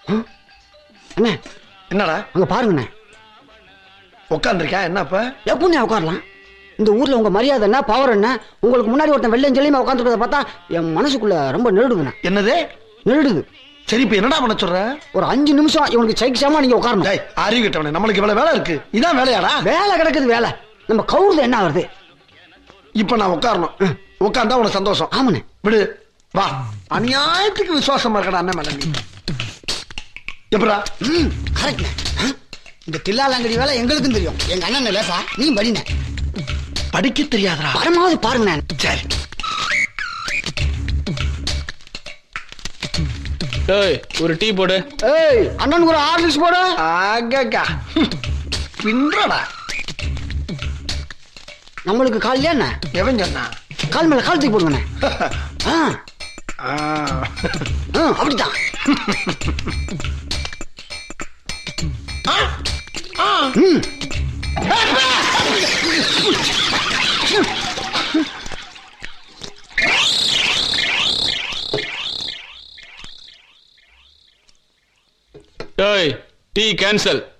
அண்ணே என்னடா அங்க பாருங்கண்ணே உட்காந்துருக்கேன் என்ன இப்ப எப்படிண்ணே உட்காரலாம் இந்த ஊர்ல உங்க மரியாதை என்ன பவர் என்ன உங்களுக்கு முன்னாடி ஒருத்தன் வெள்ளையும் சொல்லியுமா உட்காந்துருக்கத பார்த்தா என் மனசுக்குள்ள ரொம்ப நெருடுதுண்ணே என்னது நெருடுது சரி இப்ப என்னடா பண்ண சொல்ற ஒரு அஞ்சு நிமிஷம் இவனுக்கு சைக்கிசாமா நீங்க உட்காரணும் டேய் அறிவிட்டவனே நம்மளுக்கு இவ்வளவு வேலை இருக்கு இதான் வேலையாடா வேலை கிடக்குது வேலை நம்ம கவுர்ல என்ன வருது இப்ப நான் உட்காரணும் உட்கார்ந்தா உனக்கு சந்தோஷம் ஆமாண்ணே விடு வா அநியாயத்துக்கு விசுவாசமா இருக்கடா அண்ணன் மேல நீ எப்படா ம் கரெக்ட்ண்ணே ஆ? இந்த தில்லாலங்கடி வேலை எங்களுக்கும் தெரியும் எங்க அண்ணன் லேசா நீ படிண்ணே படிக்க தெரியாதடா பரமாவது பாருங்கண்ணே சரி ஏய் ஒரு டீ போடு ஏய் அண்ணனுக்கு ஒரு ஆர்லிக்ஸ் போடு ஆகா பின்றடா நம்மளுக்கு கால் என்ன எவன் சொன்னா கால் மேல கால் தூக்கி போடுங்கண்ணே ஆ ஆ. ஆ, அப்படித்தான் ம். ஏய் டீ கேன்சல்